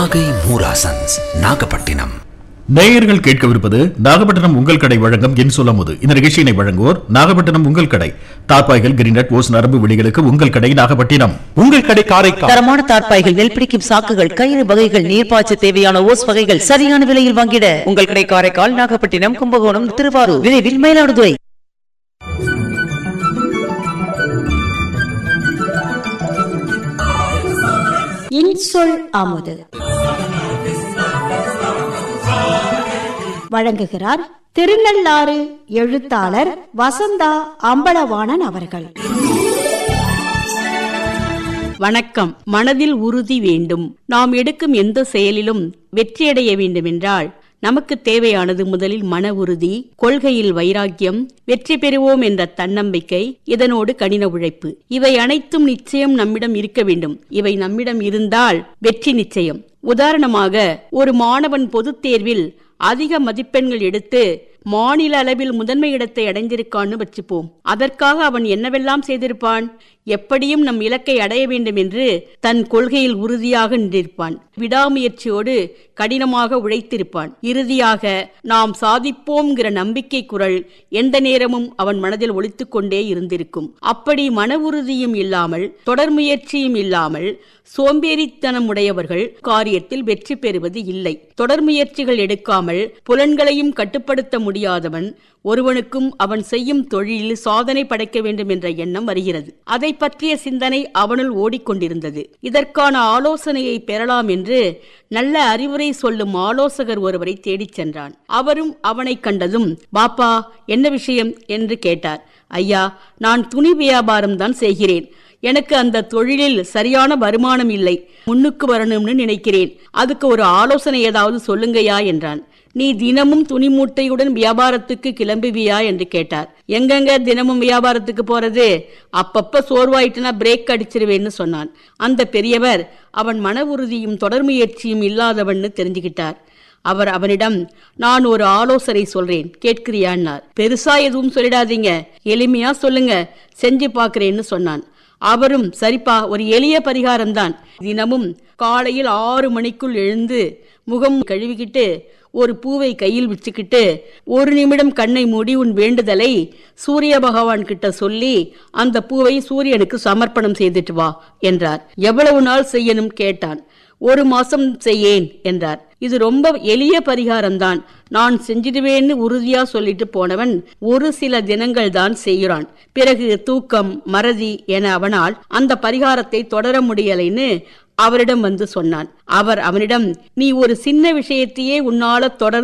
நாகை மூராசன்ஸ் நாகப்பட்டினம் நேயர்கள் கேட்கவிருப்பது நாகப்பட்டினம் உங்கள் கடை வழங்கும் என் சொல்லமுது இந்த நிகழ்ச்சியினை வழங்குவோர் நாகப்பட்டினம் உங்கள் கடை தார்பாய்கள் கிரீனட் ஓஸ் நரம்பு விழிகளுக்கு உங்கள் கடை நாகப்பட்டினம் உங்கள் கடை காரைக்கால் தரமான தார்ப்பாய்கள் நெல் பிடிக்கும் சாக்குகள் கயிறு வகைகள் நீர்ப்பாய்ச்ச தேவையான ஓஸ் வகைகள் சரியான விலையில் வாங்கிட உங்கள் கடை காரைக்கால் நாகப்பட்டினம் கும்பகோணம் திருவாரூர் விரைவில் மயிலாடுதுறை இன்சொல் அமுது வழங்குகிறார் திருநள்ளாறு எழுத்தாளர் வசந்தா அம்பலவாணன் அவர்கள் வணக்கம் மனதில் உறுதி வேண்டும் நாம் எடுக்கும் எந்த செயலிலும் வெற்றியடைய வேண்டுமென்றால் நமக்கு தேவையானது முதலில் மன உறுதி கொள்கையில் வைராக்கியம் வெற்றி பெறுவோம் என்ற தன்னம்பிக்கை இதனோடு கடின உழைப்பு இவை அனைத்தும் நிச்சயம் நம்மிடம் இருக்க வேண்டும் இவை நம்மிடம் இருந்தால் வெற்றி நிச்சயம் உதாரணமாக ஒரு மாணவன் பொதுத் தேர்வில் அதிக மதிப்பெண்கள் எடுத்து மாநில அளவில் முதன்மை இடத்தை அடைந்திருக்கான்னு வச்சுப்போம் அதற்காக அவன் என்னவெல்லாம் செய்திருப்பான் எப்படியும் நம் இலக்கை அடைய வேண்டும் என்று தன் கொள்கையில் உறுதியாக நின்றிருப்பான் விடாமுயற்சியோடு கடினமாக உழைத்திருப்பான் இறுதியாக நாம் சாதிப்போம்ங்கிற நம்பிக்கை குரல் எந்த நேரமும் அவன் மனதில் ஒலித்துக் கொண்டே இருந்திருக்கும் அப்படி மன உறுதியும் இல்லாமல் தொடர் முயற்சியும் இல்லாமல் சோம்பேறித்தனம் உடையவர்கள் காரியத்தில் வெற்றி பெறுவது இல்லை தொடர் முயற்சிகள் எடுக்காமல் புலன்களையும் கட்டுப்படுத்த முடியாதவன் ஒருவனுக்கும் அவன் செய்யும் தொழிலில் சாதனை படைக்க வேண்டும் என்ற எண்ணம் வருகிறது அதை பற்றிய சிந்தனை அவனுள் ஓடிக்கொண்டிருந்தது இதற்கான ஆலோசனையை பெறலாம் என்று நல்ல அறிவுரை சொல்லும் ஆலோசகர் ஒருவரை தேடிச் சென்றான் அவரும் அவனை கண்டதும் பாப்பா என்ன விஷயம் என்று கேட்டார் ஐயா நான் துணி வியாபாரம் தான் செய்கிறேன் எனக்கு அந்த தொழிலில் சரியான வருமானம் இல்லை முன்னுக்கு வரணும்னு நினைக்கிறேன் அதுக்கு ஒரு ஆலோசனை ஏதாவது சொல்லுங்கயா என்றான் நீ தினமும் துணி மூட்டையுடன் வியாபாரத்துக்கு கிளம்புவியா என்று கேட்டார் எங்கெங்க தினமும் வியாபாரத்துக்கு போறது அப்பப்ப சோர்வாயிட்டுனா பிரேக் அடிச்சிருவேன்னு சொன்னான் அந்த பெரியவர் அவன் மன உறுதியும் தொடர் முயற்சியும் இல்லாதவன்னு தெரிஞ்சுக்கிட்டார் அவர் அவனிடம் நான் ஒரு ஆலோசனை சொல்றேன் கேட்கிறியான்னார் பெருசா எதுவும் சொல்லிடாதீங்க எளிமையா சொல்லுங்க செஞ்சு பார்க்கறேன்னு சொன்னான் அவரும் சரிப்பா ஒரு எளிய பரிகாரம்தான் தினமும் காலையில் ஆறு மணிக்குள் எழுந்து முகம் கழுவிக்கிட்டு ஒரு பூவை கையில் வச்சுக்கிட்டு ஒரு நிமிடம் கண்ணை மூடி உன் வேண்டுதலை சூரிய பகவான் கிட்ட சொல்லி அந்த பூவை சூரியனுக்கு சமர்ப்பணம் செய்துட்டு வா என்றார் எவ்வளவு நாள் செய்யணும் கேட்டான் ஒரு மாசம் செய்யேன் என்றார் இது ரொம்ப எளிய பரிகாரம்தான் நான் செஞ்சிடுவேன்னு உறுதியா சொல்லிட்டு போனவன் ஒரு சில தினங்கள் தான் செய்கிறான் பிறகு தூக்கம் மறதி என அவனால் அந்த பரிகாரத்தை தொடர முடியலைன்னு அவரிடம் வந்து சொன்னான் அவர் அவனிடம் நீ ஒரு சின்ன விஷயத்தையே உன்னால தொடர்ந்து